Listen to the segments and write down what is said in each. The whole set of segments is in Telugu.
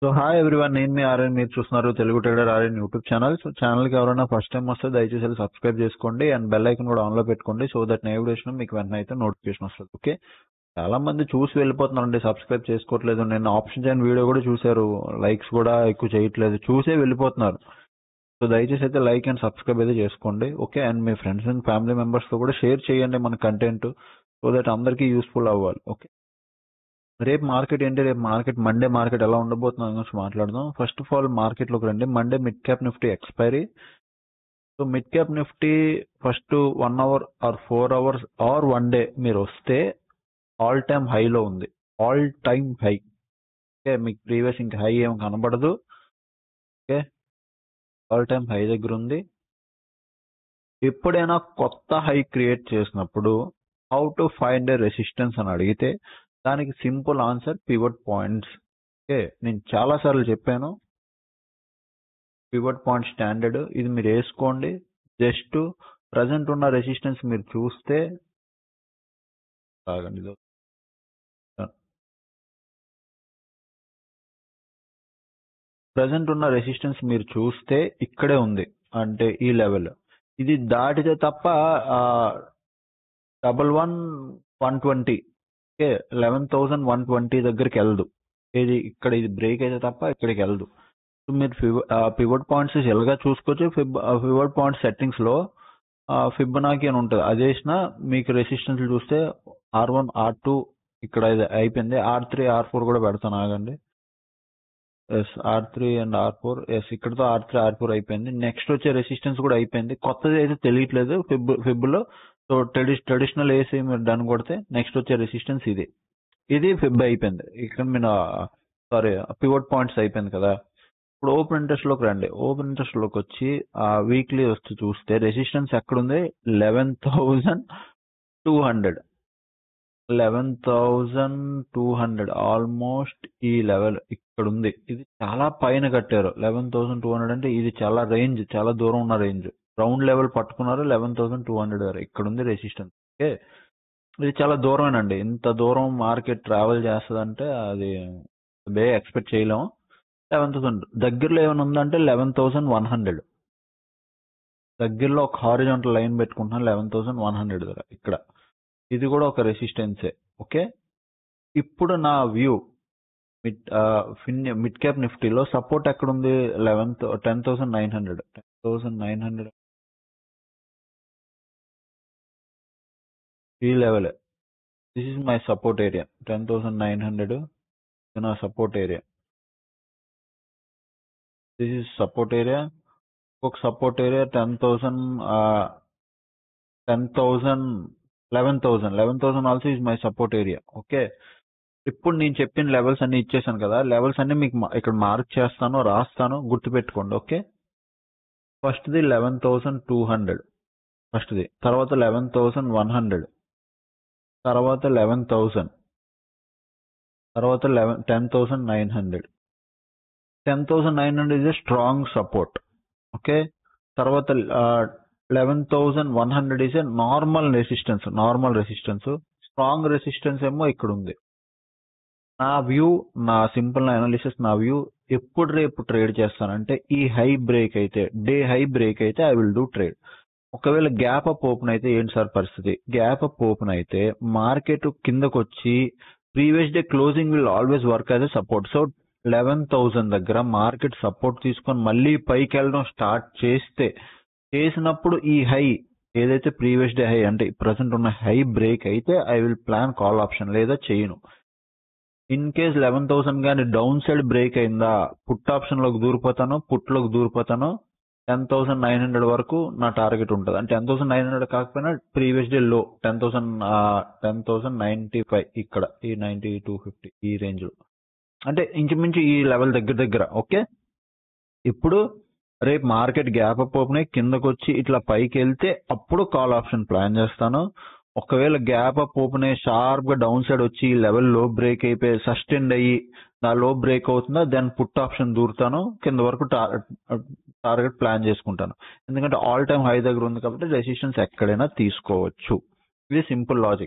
సో హాయ్ ఎవ్రీవన్ నేను మీ ఆర్ఎన్ మీరు చూస్తున్నారు Telugu trader RN YouTube channel so channel కి ఎవరైనా ఫస్ట్ టైం వస్తే దయచేసి వెళ్ళి సబ్స్క్రైబ్ చేసుకోండి అండ్ బెల్ ఐకన్ కూడా ఆన్ లో పెట్టుకోండి సో దట్ నేను వీడియోస్ మీకు వెంటనే అయితే నోటిఫికేషన్ వస్తుంది ఓకే చాలా మంది చూసి వెళ్ళిపోతున్నారండి సబ్స్క్రైబ్ చేసుకోవట్లేదు నేను ఆప్షన్ చేయని వీడియో కూడా చూశారు లైక్స్ కూడా ఎక్కువ చేయట్లేదు చూసే వెళ్ళిపోతున్నారు సో దయచేసి అయితే లైక్ అండ్ సబ్స్క్రైబ్ అయితే చేసుకోండి ఓకే అండ్ మీ ఫ్రెండ్స్ అండ్ ఫ్యామిలీ మెంబర్స్ తో కూడా షేర్ చేయండి మన కంటెంట్ సో దట్ అందరికీ యూస్ఫుల్ అవ్వాలి ఓకే రేపు మార్కెట్ ఏంటి రేపు మార్కెట్ మండే మార్కెట్ ఎలా ఉండబోతుంది దాని గురించి మాట్లాడదాం ఫస్ట్ ఆఫ్ ఆల్ మార్కెట్ లోకి రండి Monday mid cap Nifty expiry so mid cap Nifty first one hour or four hours or one day మీరు వస్తే ఆల్ టైమ్ హైలో ఉంది ఆల్ టైమ్ హై ఓకే మీకు ప్రీవియస్ ఇంకా హై ఏం కనబడదు ఓకే ఆల్ టైమ్ హై దగ్గర ఉంది ఎప్పుడైనా కొత్త హై క్రియేట్ చేసినప్పుడు how to find a resistance అని అడిగితే దానికి simple answer pivot points okay నేను చాలా సార్లు చెప్పాను పివట్ పాయింట్ స్టాండర్డ్ ఇది మీరు వేసుకోండి జస్ట్ ప్రజెంట్ ఉన్న రెసిస్టెన్స్ మీరు చూస్తే ఆగండి ఇది ప్రజెంట్ ఉన్న రెసిస్టెన్స్ మీరు చూస్తే ఇక్కడే ఉంది అంటే ఈ లెవెల్ ఇది దాటితే తప్ప double one one twenty okay eleven thousand one twenty దగ్గరికి వెళ్ళదు ఇది ఇక్కడ ఇది బ్రేక్ అయితే తప్ప ఇక్కడికి వెళ్ళదు సో మీరు పివట్ పాయింట్స్ ఎలాగా చూసుకోవచ్చు ఫిబ్ పివట్ పాయింట్ సెట్టింగ్స్ లో ఫిబ్బనాకి అని ఉంటుంది అది వేసిన మీకు రెసిస్టెన్స్ చూస్తే ఆర్ వన్ ఆర్ టూ ఇక్కడ ఇది అయిపోయింది ఆర్ త్రీ ఆర్ ఫోర్ కూడా పెడతాను ఆగండి S R three and R four S ఇక్కడతో ఆర్ త్రీ ఆర్ ఫోర్ అయిపోయింది నెక్స్ట్ వచ్చే రెసిస్టెన్స్ కూడా అయిపోయింది కొత్తది అయితే తెలియట్లేదు ఫిబ్ ఫిబ్ లో సో ట్రెడి ట్రెడిషనల్ ఏసీ మీరు డన్ కొడితే నెక్స్ట్ వచ్చే రెసిస్టెన్స్ ఇది ఇది ఫిబ్ అయిపోయింది ఇక్కడ మీరు సారీ పివట్ పాయింట్స్ అయిపోయింది కదా ఇప్పుడు ఓపెన్ ఇంట్రెస్ట్ లోకి రండి ఓపెన్ ఇంట్రెస్ట్ లోకి వచ్చి ఆ వీక్లీ వస్తూ చూస్తే రెసిస్టెన్స్ ఎక్కడుంది eleven thousand two hundred eleven thousand two hundred almost ఈ లెవెల్ ఇక్కడ ఉంది ఇది చాలా పైన కట్టారు లెవెన్ థౌసండ్ టూ హండ్రెడ్ అంటే ఇది చాలా రేంజ్ చాలా దూరం ఉన్న రేంజ్ రౌండ్ లెవెల్ పట్టుకున్నారు లెవెన్ థౌసండ్ టూ హండ్రెడ్ వరకు ఇక్కడ ఉంది రెసిస్టెన్స్ ఓకే ఇది చాలా దూరమేనండి ఇంత దూరం మార్కెట్ ట్రావెల్ చేస్తుందంటే అది బే ఎక్స్పెక్ట్ చేయలేము లెవెన్ థౌసండ్ దగ్గరలో ఏమైనా ఉందంటే లెవెన్ థౌసండ్ వన్ హండ్రెడ్ దగ్గరలో ఒక హారిజాంటల్ లైన్ పెట్టుకుంటున్నాను లెవెన్ థౌసండ్ వన్ హండ్రెడ్ దగ్గర ఇక్కడ ఇది కూడా ఒక రెసిస్టెన్సే ఓకే ఇప్పుడు నా view mid fin mid cap నిఫ్టీలో సపోర్ట్ ఎక్కడ ఉంది eleven ten thousand nine hundred ten thousand nine hundred ఈ level this is my support area ten thousand nine hundred నా support area this is support area ఒక support area ten thousand ten thousand eleven thousand eleven thousand also is my support area okay ఇప్పుడు నేను చెప్పిన లెవెల్స్ అన్ని ఇచ్చేసాను కదా లెవెల్స్ అన్ని మీకు ఇక్కడ మార్క్ చేస్తాను రాస్తాను గుర్తుపెట్టుకోండి ఓకే ఫస్ట్ది లెవెన్ థౌసండ్ టూ హండ్రెడ్ ఫస్ట్ది తర్వాత లెవెన్ థౌసండ్ వన్ హండ్రెడ్ తర్వాత లెవెన్ థౌసండ్ తర్వాత eleven ten thousand nine hundred ten thousand nine hundred is a strong support okay తర్వాత eleven thousand one hundred is a normal resistance normal resistance strong resistance ఏమో ఇక్కడ ఉంది నా వ్యూ నా సింపుల్ అనాలిసిస్ నా వ్యూ ఎప్పుడు రేపు ట్రేడ్ చేస్తానంటే ఈ హై బ్రేక్ అయితే డే హై బ్రేక్ అయితే ఐ విల్ డూ ట్రేడ్ ఒకవేళ గ్యాప్ అప్ ఓపెన్ అయితే ఏంటి సార్ పరిస్థితి గ్యాప్ అప్ ఓపెన్ అయితే మార్కెట్ కిందకు వచ్చి previous day closing will always work as a support so eleven thousand దగ్గర మార్కెట్ సపోర్ట్ తీసుకొని మళ్ళీ పైకి వెళ్ళడం స్టార్ట్ చేస్తే చేసినప్పుడు ఈ హై ఏదైతే ప్రీవియస్ డే హై అంటే ప్రజెంట్ ఉన్న హై బ్రేక్ అయితే I will plan call option లేదా చేయను ఇన్ కేస్ లెవెన్ థౌసండ్ కానీ డౌన్ సైడ్ బ్రేక్ అయిందా పుట్ ఆప్షన్ లోకి దూరిపోతాను పుట్ లోకి దూరిపోతాను టెన్ థౌసండ్ నైన్ హండ్రెడ్ వరకు నా టార్గెట్ ఉంటుంది అంటే టెన్ థౌసండ్ నైన్ హండ్రెడ్ కాకపోయినా previous day low ten thousand ten thousand ninety five ఇక్కడ ఈ నైన్టీ టూ ఫిఫ్టీ ఈ రేంజ్ లో అంటే ఇంచుమించు ఈ లెవెల్ దగ్గర దగ్గర ఓకే ఇప్పుడు రేపు మార్కెట్ గ్యాప్ అప్ ఓపెన్ అయ్యి కిందకు వచ్చి ఇట్లా పైకి వెళ్తే అప్పుడు కాల్ ఆప్షన్ ప్లాన్ చేస్తాను ఒకవేళ గ్యాప్ అప్ ఓపెన్ అయ్యి షార్ప్ గా డౌన్ సైడ్ వచ్చి లెవెల్ లో బ్రేక్ అయిపోయి సస్టెండ్ అయ్యి నా లో బ్రేక్ అవుతుందా దెన్ పుట్ ఆప్షన్ దూరుతాను కింద వరకు టార్గెట్ ప్లాన్ చేసుకుంటాను ఎందుకంటే ఆల్ టైమ్ హై దగ్గర ఉంది కాబట్టి రెసిస్టెన్స్ ఎక్కడైనా తీసుకోవచ్చు ఇది సింపుల్ లాజిక్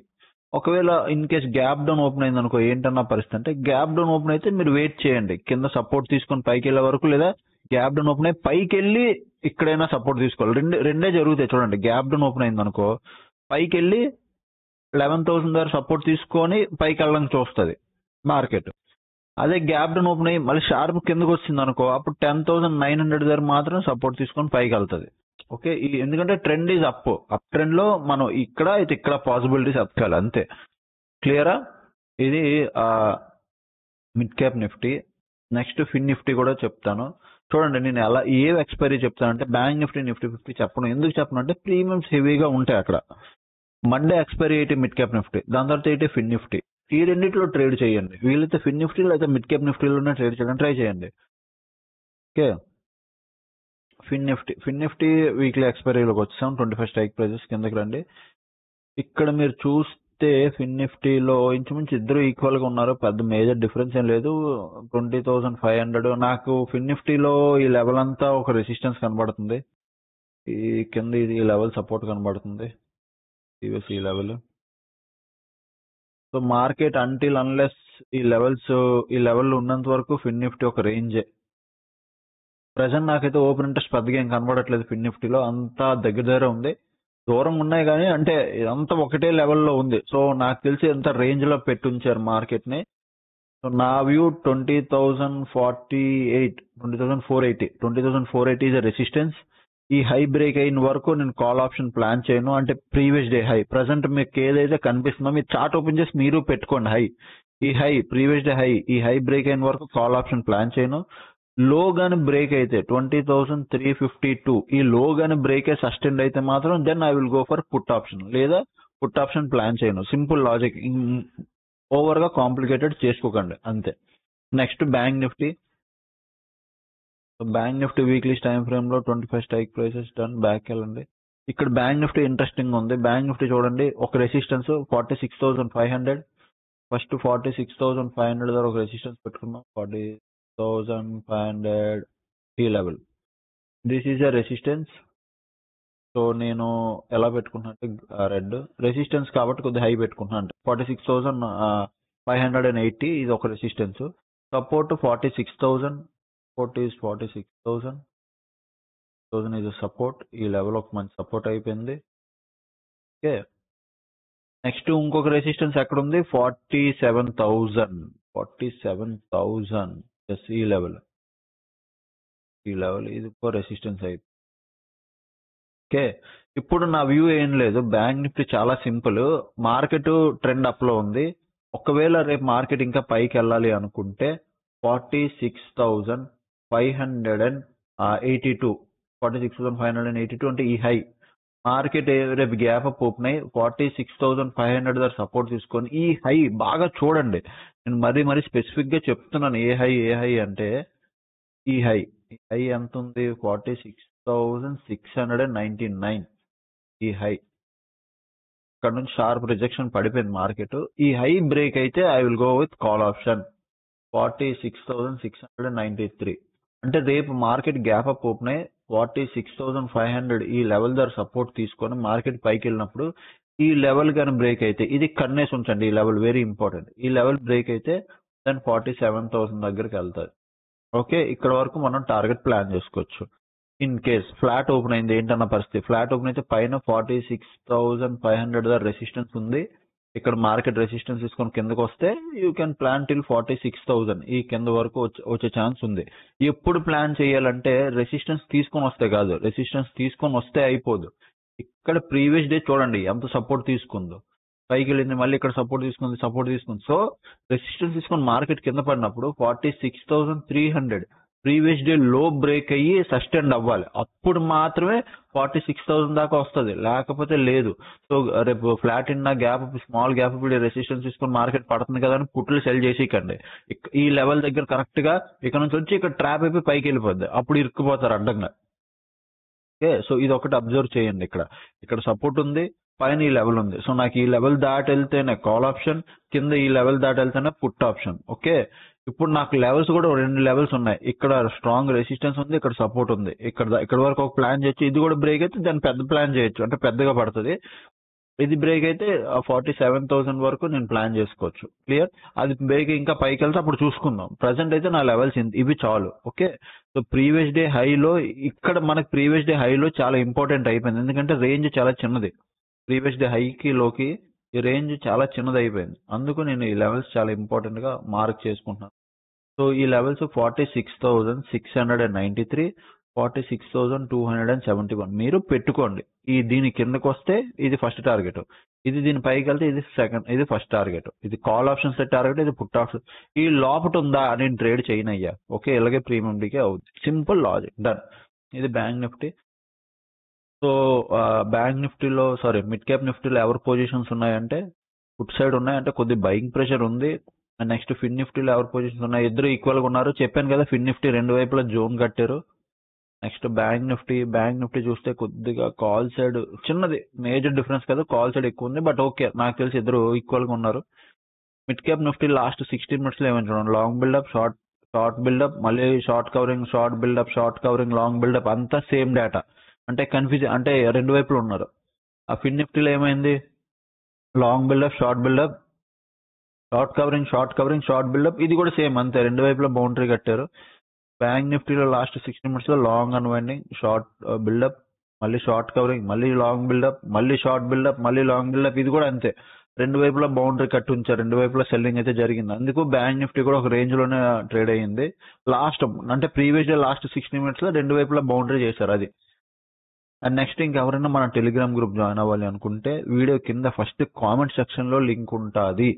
ఒకవేళ in case gap down open అయింది అనుకో ఏంటన్న పరిస్థితి అంటే గ్యాప్ డౌన్ ఓపెన్ అయితే మీరు వెయిట్ చేయండి కింద సపోర్ట్ తీసుకొని పైకి వెళ్ళే వరకు లేదా గ్యాప్ డౌన్ ఓపెన్ అయ్యి పైకి వెళ్ళి ఇక్కడైనా సపోర్ట్ తీసుకోవాలి రెండు రెండే జరుగుతాయి చూడండి గ్యాప్ డౌన్ ఓపెన్ అయింది అనుకో పైకి వెళ్ళి లెవెన్ థౌసండ్ దగ్గర సపోర్ట్ తీసుకొని పైకి వెళ్ళడానికి చూస్తుంది మార్కెట్ అదే గ్యాప్ డౌన్ ఓపెన్ అయ్యి మళ్ళీ షార్ప్ కిందకు వచ్చింది అనుకో అప్పుడు టెన్ థౌసండ్ నైన్ హండ్రెడ్ దగ్గర మాత్రం సపోర్ట్ తీసుకొని పైకి వెళ్తుంది ఓకే ఈ ఎందుకంటే trend is up up trend లో మనం ఇక్కడ అయితే ఇక్కడ పాసిబిలిటీస్ ఎతకాలి అంతే క్లియరా ఇది mid cap Nifty next fin Nifty కూడా చెప్తాను చూడండి నేను ఎలా ఏ ఎక్స్పైరీ చెప్తానంటే బ్యాంక్ నిఫ్టీ నిఫ్టీ ఫిఫ్టీ చెప్పను ఎందుకు చెప్పను అంటే ప్రీమియమ్స్ హెవీగా ఉంటాయి అక్కడ మండే ఎక్స్పైరీ అయితే మిడ్ క్యాప్ నిఫ్టీ దాని తర్వాత అయితే ఫిన్ నిఫ్టీ ఈ రెండిట్లో ట్రేడ్ చేయండి వీలైతే ఫిన్ నిఫ్టీ లేదా మిడ్ క్యాప్ నిఫ్టీలోనే ట్రేడ్ చేయడానికి ట్రై చేయండి okay fin Nifty fin Nifty weekly ఎక్స్పైరీలోకి వచ్చాం ట్వంటీ ఫైవ్ స్ట్రైక్ ప్రైజెస్ కిందకి రండి ఇక్కడ మీరు చూస్తే ఫిన్ నిఫ్టీలో ఇంచుమించు ఇద్దరు ఈక్వల్ గా ఉన్నారు పెద్ద మేజర్ డిఫరెన్స్ ఏం లేదు ట్వంటీ థౌసండ్ ఫైవ్ హండ్రెడ్ నాకు ఫిన్ నిఫ్టీలో ఈ లెవెల్ అంతా ఒక రెసిస్టెన్స్ కనబడుతుంది ఈ కింద ఇది ఈ లెవెల్ సపోర్ట్ కనబడుతుంది ప్రీవియస్ ఈ level so market until unless ఈ లెవెల్స్ ఈ లెవెల్ ఉన్నంత వరకు ఫిన్ నిఫ్టీ ఒక రేంజే ప్రజెంట్ నాకైతే ఓపెన్ ఇంట్రెస్ట్ పెద్దగా ఏం కనబడట్లేదు ఫిన్ నిఫ్టీలో అంతా దగ్గర దగ్గర ఉంది దూరం ఉన్నాయి కానీ అంటే ఇదంతా ఒకటే లెవెల్లో ఉంది సో నాకు తెలిసి ఎంత రేంజ్ లో పెట్టి ఉంచారు మార్కెట్ ని సో నా view twenty thousand forty eight twenty thousand four eighty twenty thousand four eighty is resistance ఈ హై బ్రేక్ అయిన వరకు నేను కాల్ ఆప్షన్ ప్లాన్ చేయను అంటే ప్రీవియస్ డే హై ప్రజెంట్ మీకు ఏదైతే కనిపిస్తుందో మీరు చార్ట్ ఓపెన్ చేసి మీరు పెట్టుకోండి హై ఈ హై ప్రీవియస్ డే హై ఈ హై బ్రేక్ అయిన వరకు కాల్ ఆప్షన్ ప్లాన్ చేయను లో గాని బ్రేక్ అయితే twenty thousand three fifty two ఈ లో గాని బ్రేక్ అయి సస్టెండ్ అయితే మాత్రం then I will go for put option లేదా పుట్ ఆప్షన్ ప్లాన్ చేయను సింపుల్ లాజిక్ ఓవర్ గా కాంప్లికేటెడ్ చేసుకోకండి అంతే next bank Nifty bank Nifty weekly time frame లో ట్వంటీ ఫైవ్ స్ట్రైక్ ప్రైసెస్ డన్ బ్యాక్ వెళ్ళండి ఇక్కడ బ్యాంక్ నిఫ్టీ ఇంట్రెస్టింగ్ ఉంది బ్యాంక్ నిఫ్టీ చూడండి ఒక resistance forty six thousand five hundred first forty six thousand five hundred దగ్గర ఒక రెసిస్టెన్స్ పెట్టుకున్నాం ఫార్టీ థౌసండ్ ఫైవ్ హండ్రెడ్ ఈ level this is a resistance so నేను ఎలా పెట్టుకుంటున్నా అంటే రెడ్ రెసిస్టెన్స్ కాబట్టి కొద్దిగా హై పెట్టుకుంటున్నా అంటే forty six thousand five hundred and eighty ఇది ఒక resistance support forty six thousand support is forty six thousand thousand is support ఈ లెవెల్ ఒక మంచి సపోర్ట్ అయిపోయింది ఓకే నెక్స్ట్ ఇంకొక రెసిస్టెన్స్ ఎక్కడ ఉంది forty seven thousand forty seven thousand yes ఈ లెవెల్ ఈ లెవెల్ ఇది ఇంకో రెసిస్టెన్స్ అయితే ఓకే ఇప్పుడు నా వ్యూ ఏం లేదు బ్యాంక్ నిఫ్టీ చాలా సింపుల్ మార్కెట్ ట్రెండ్ అప్ లో ఉంది ఒకవేళ రేపు మార్కెట్ ఇంకా పైకి వెళ్ళాలి అనుకుంటే forty six thousand five hundred and eighty two forty six thousand five hundred and eighty two అంటే ఈ హై మార్కెట్ రేపు గ్యాప్ అప్ ఓపెన్ అయ్యి forty six thousand five hundred దగ్గర సపోర్ట్ తీసుకొని ఈ హై బాగా చూడండి నేను మరీ మరీ స్పెసిఫిక్ గా చెప్తున్నాను ఏ హై ఏ హై అంటే ఈ హై ఈ హై ఎంత ఉంది forty six thousand six hundred and ninety nine ఈ హై ఇక్కడ నుంచి షార్ప్ రిజెక్షన్ పడిపోయింది మార్కెట్ ఈ హై బ్రేక్ అయితే I will go with call option forty six thousand six hundred and ninety three అంటే రేపు మార్కెట్ గ్యాప్ అప్ ఓపెన్ అయ్యి forty six thousand five hundred ఈ లెవెల్ దగ్గర సపోర్ట్ తీసుకొని మార్కెట్ పైకి వెళ్ళినప్పుడు ఈ లెవెల్ కానీ బ్రేక్ అయితే ఇది కన్నేసి ఉంచండి ఈ లెవెల్ వెరీ ఇంపార్టెంట్ ఈ లెవెల్ బ్రేక్ అయితే దెన్ ఫార్టీ సెవెన్ థౌసండ్ దగ్గరికి వెళ్తుంది ఓకే ఇక్కడ వరకు మనం టార్గెట్ ప్లాన్ చేసుకోవచ్చు ఇన్ కేస్ ఫ్లాట్ ఓపెన్ అయింది ఏంటన్న పరిస్థితి ఫ్లాట్ ఓపెన్ అయితే పైన forty six thousand five hundred దగ్గర రెసిస్టెన్స్ ఉంది ఇక్కడ మార్కెట్ రెసిస్టెన్స్ తీసుకొని కిందకు వస్తే you can plan till forty six thousand ఈ కింద వరకు వచ్చే- వచ్చే ఛాన్స్ ఉంది ఎప్పుడు ప్లాన్ చేయాలంటే రెసిస్టెన్స్ తీసుకొని వస్తే కాదు రెసిస్టెన్స్ తీసుకొని వస్తే అయిపోదు ఇక్కడ ప్రీవియస్ డే చూడండి ఎంత సపోర్ట్ తీసుకుందో పైకి వెళ్ళింది మళ్ళీ ఇక్కడ సపోర్ట్ తీసుకుంది సపోర్ట్ తీసుకుంది సో రెసిస్టెన్స్ తీసుకొని మార్కెట్ కింద పడినప్పుడు forty six thousand three hundred previous day లో బ్రేక్ అయ్యి సస్టెండ్ అవ్వాలి అప్పుడు మాత్రమే ఫార్టీ సిక్స్ థౌసండ్ దాకా వస్తుంది లేకపోతే లేదు సో రేపు ఫ్లాట్ ఇన్న గ్యాప్ స్మాల్ గ్యాప్ రెసిస్టెన్స్ తీసుకొని మార్కెట్ పడుతుంది కదా అని పుట్లు సెల్ చేసేయకండి ఇక్- ఈ లెవెల్ దగ్గర కరెక్ట్ గా ఇక్కడ నుంచి వచ్చి ఇక్కడ ట్రాప్ అయిపోయి పైకి వెళ్ళిపోద్ది అప్పుడు ఇరుక్కుపోతారు అడ్డంగా ఓకే సో ఇది ఒకటి అబ్జర్వ్ చేయండి ఇక్కడ ఇక్కడ సపోర్ట్ ఉంది పైన ఈ లెవెల్ ఉంది సో నాకు ఈ లెవెల్ దాటి వెళ్తేనే కాల్ ఆప్షన్ కింద ఈ లెవెల్ దాటి వెళ్తేనే పుట్ ఆప్షన్ ఓకే ఇప్పుడు నాకు లెవెల్స్ కూడా రెండు లెవెల్స్ ఉన్నాయి ఇక్కడ స్ట్రాంగ్ రెసిస్టెన్స్ ఉంది ఇక్కడ సపోర్ట్ ఉంది ఇక్కడ దా- ఇక్కడ వరకు ఒక ప్లాన్ చేయొచ్చు ఇది కూడా బ్రేక్ అయితే దాన్ని పెద్ద ప్లాన్ చేయొచ్చు అంటే పెద్దగా పడుతుంది ఇది బ్రేక్ అయితే ఫార్టీ సెవెన్ థౌసండ్ వరకు నేను ప్లాన్ చేసుకోవచ్చు క్లియర్ అది బ్రేక్ ఇంకా పైకి వెళ్తే అప్పుడు చూసుకుందాం ప్రజెంట్ అయితే నా లెవెల్స్ ఇవి చాలు ఓకే సో ప్రీవియస్ డే హైలో ఇక్కడ మనకి ప్రీవియస్ డే హైలో చాలా ఇంపార్టెంట్ అయిపోయింది ఎందుకంటే రేంజ్ చాలా చిన్నది ప్రీవియస్ డే హైకి లోకి ఈ రేంజ్ చాలా చిన్నది అయిపోయింది అందుకు నేను ఈ లెవెల్స్ చాలా ఇంపార్టెంట్ గా మార్క్ చేసుకుంటున్నాను సో ఈ levels forty six thousand six hundred and ninety three forty six thousand two hundred and seventy one మీరు పెట్టుకోండి ఈ దీని కిందకు వస్తే ఇది ఫస్ట్ టార్గెట్ ఇది దీని పైకి వెళ్తే ఇది సెకండ్ ఇది ఫస్ట్ టార్గెట్ ఇది కాల్ ఆప్షన్స్ టార్గెట్ ఇది పుట్ ఆప్షన్ ఈ లోపట ఉందా నేను ట్రేడ్ చేయను అయ్యా ఓకే ఇలాగే ప్రీమియం డీకే అవుతుంది సింపుల్ లాజిక్ డన్ ఇది బ్యాంక్ నిఫ్టీ సో బ్యాంక్ నిఫ్టీలో సారీ మిడ్ క్యాప్ నిఫ్టీలో ఎవరు పొజిషన్స్ ఉన్నాయంటే ఫుట్ సైడ్ ఉన్నాయంటే కొద్ది బయింగ్ ప్రెషర్ ఉంది అండ్ నెక్స్ట్ ఫిన్ నిఫ్టీలో ఎవరు పొజిషన్స్ ఉన్నాయి ఇద్దరు ఈక్వల్ గా ఉన్నారు చెప్పాను కదా ఫిన్ నిఫ్టీ రెండు వైపులా జోన్ కట్టారు next bank Nifty bank Nifty చూస్తే కొద్దిగా కాల్ సైడ్ చిన్నది మేజర్ డిఫరెన్స్ కదా కాల్ సైడ్ ఎక్కువ ఉంది బట్ ఓకే నాకు తెలిసి ఇద్దరు ఈక్వల్ గా ఉన్నారు mid cap Nifty last sixteen minutes లో ఏమైనా చూడండి long buildup short short buildup మళ్ళీ short covering short buildup short covering long buildup అంతా సేమ్ డేటా అంటే కన్ఫ్యూజ్ అంటే రెండు వైపులు ఉన్నారు ఆ ఫిన్ నిఫ్టీలో ఏమైంది long buildup short buildup short covering short covering short buildup ఇది కూడా సేమ్ అంతే రెండు వైపులా బౌండరీ కట్టారు బ్యాంక్ నిఫ్టీలో లాస్ట్ సిక్స్టీ మినిట్స్ లో లాంగ్ అన్వైండింగ్ షార్ట్ బిల్డప్ మళ్ళీ షార్ట్ కవరింగ్ మళ్ళీ లాంగ్ బిల్డప్ మళ్ళీ షార్ట్ బిల్డప్ మళ్ళీ లాంగ్ బిల్డప్ ఇది కూడా అంతే రెండు వైపులా బౌండరీ కట్టి ఉంచారు రెండు వైపులా సెల్లింగ్ అయితే జరిగింది అందుకు బ్యాంక్ నిఫ్టీ కూడా ఒక రేంజ్ లోనే ట్రేడ్ అయ్యింది లాస్ట్ అంటే previous day last sixty minutes లో రెండు వైపులా బౌండరీ చేశారు అది అండ్ నెక్స్ట్ ఇంకెవరైనా మన టెలిగ్రామ్ గ్రూప్ జాయిన్ అవ్వాలి అనుకుంటే వీడియో కింద ఫస్ట్ కామెంట్ సెక్షన్ లో లింక్ ఉంటుంది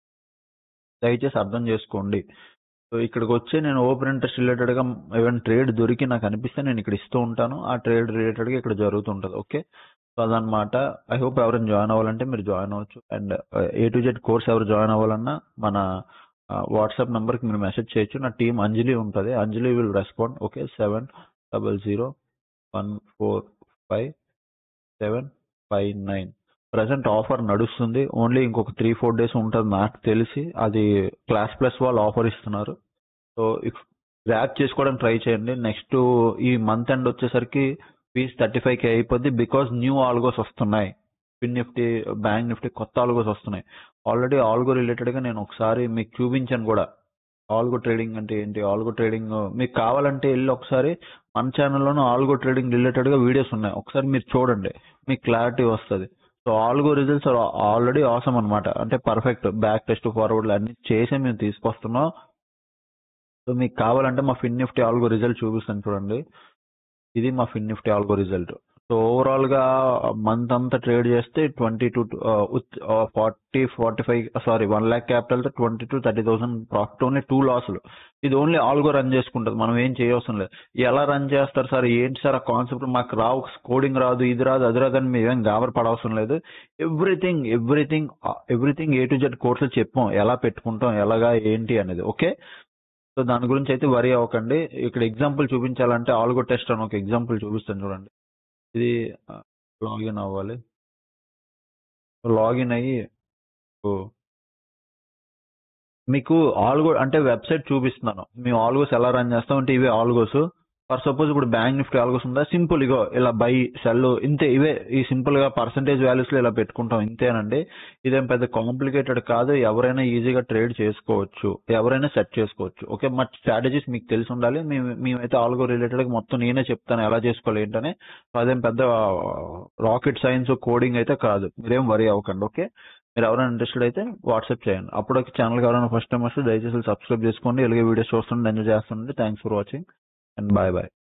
దయచేసి అర్థం చేసుకోండి సో ఇక్కడికి వచ్చి నేను ఓపెన్ ఇంట్రెస్ట్ రిలేటెడ్ గా ఏమైనా ట్రేడ్ దొరికి నాకు అనిపిస్తే నేను ఇక్కడ ఇస్తూ ఉంటాను ఆ ట్రేడ్ రిలేటెడ్ గా ఇక్కడ జరుగుతుంటది ఓకే సో అదనమాట ఐ హోప్ ఎవరైనా జాయిన్ అవ్వాలంటే మీరు జాయిన్ అవ్వచ్చు and A to Z course ఎవరు జాయిన్ అవ్వాలన్నా మన వాట్సాప్ నంబర్ కి మీరు మెసేజ్ చేయొచ్చు నా టీం అంజలి ఉంటుంది Anjali will respond okay seven double zero one four five seven five nine present offer నడుస్తుంది ఓన్లీ ఇంకొక త్రీ ఫోర్ డేస్ ఉంటుంది నాకు తెలిసి అది క్లాస్ ప్లస్ వాళ్ళు ఆఫర్ ఇస్తున్నారు సో గ్రాప్ చేసుకోవడానికి ట్రై చేయండి నెక్స్ట్ ఈ మంత్ ఎండ్ వచ్చేసరికి ఫీజ్ థర్టీ ఫైవ్ కే అయిపోద్ది బికాస్ న్యూ ఆల్గోస్ వస్తున్నాయి పిన్ నిఫ్టీ బ్యాంక్ నిఫ్టీ కొత్త ఆల్గోస్ వస్తున్నాయి ఆల్రెడీ ఆల్గో రిలేటెడ్ గా నేను ఒకసారి మీకు చూపించాను కూడా ఆల్గో ట్రేడింగ్ అంటే ఏంటి ఆల్గో ట్రేడింగ్ మీకు కావాలంటే వెళ్ళి ఒకసారి మన ఛానల్లోనూ ఆల్గో ట్రేడింగ్ రిలేటెడ్ గా వీడియోస్ ఉన్నాయి ఒకసారి మీరు చూడండి మీకు క్లారిటీ వస్తుంది సో ఆల్గో రిజల్ట్స్ ఆల్రెడీ అవసరం అనమాట అంటే పర్ఫెక్ట్ బ్యాక్ టెస్ట్ ఫార్వర్డ్ అన్ని చేసి మేము తీసుకొస్తున్నాం సో మీకు కావాలంటే మా ఫిన్ నిఫ్టీ ఆల్గో రిజల్ట్ చూపిస్తాను చూడండి ఇది మా Fin Nifty algo result so overall గా మంత్ అంతా ట్రేడ్ చేస్తే twenty two forty forty five sorry one lakh capital తో twenty two thirty thousand profit only two లాసులు ఇది ఓన్లీ ఆల్గో రన్ చేసుకుంటుంది మనం ఏం చేయవసరం లేదు ఎలా రన్ చేస్తారు సార్ ఏంటి సార్ ఆ కాన్సెప్ట్ మాకు రావు కోడింగ్ రాదు ఇది రాదు అది రాదు అని మీరేం గాబర్ పడవసరం లేదు everything everything everything A to Z కోర్సులు చెప్పాం ఎలా పెట్టుకుంటాం ఎలాగా ఏంటి అనేది ఓకే సో దాని గురించి అయితే వరి అవ్వకండి ఇక్కడ ఎగ్జాంపుల్ చూపించాలంటే ఆల్గో టెస్ట్ అని ఒక ఎగ్జాంపుల్ చూపిస్తాను చూడండి ఇది లాగిన్ అవ్వాలి లాగిన్ అయ్యి ఓ, మీకు ఆల్గో అంటే వెబ్సైట్ చూపిస్తున్నాను మేము ఆల్గోస్ ఎలా రన్ చేస్తాం అంటే ఇవే ఆల్గోస్ ఫర్ సపోజ్ ఇప్పుడు బ్యాంక్ నిఫ్టీ ఆల్గోస్ ఉందా సింపుల్ ఇగో ఇలా బై సెల్ ఇంతే ఇవే ఈ సింపుల్ గా పర్సంటేజ్ వాల్యూస్ లో ఇలా పెట్టుకుంటాం ఇంతేనండి ఇదేం పెద్ద కాంప్లికేటెడ్ కాదు ఎవరైనా ఈజీగా ట్రేడ్ చేసుకోవచ్చు ఎవరైనా సెట్ చేసుకోవచ్చు ఓకే మా స్ట్రాటజీస్ మీకు తెలిసి ఉండాలి మేము మేమైతే ఆల్గో రిలేటెడ్ గా మొత్తం నేనే చెప్తాను ఎలా చేసుకోవాలి ఏంటని సో అదేం పెద్ద రాకెట్ సైన్స్ కోడింగ్ అయితే కాదు మీరేం వరి అవ్వకండి ఓకే మీరు ఎవరైనా ఇంట్రెస్టెడ్ అయితే వాట్సాప్ చేయండి అప్పుడు ఛానల్ ఎవరైనా ఫస్ట్ టైం వస్తే దయచేసి సబ్స్క్రైబ్ చేసుకోండి ఇలాగే వీడియోస్ చూస్తుండే ఎంజాయ్ చేస్తుండే thanks for watching and bye bye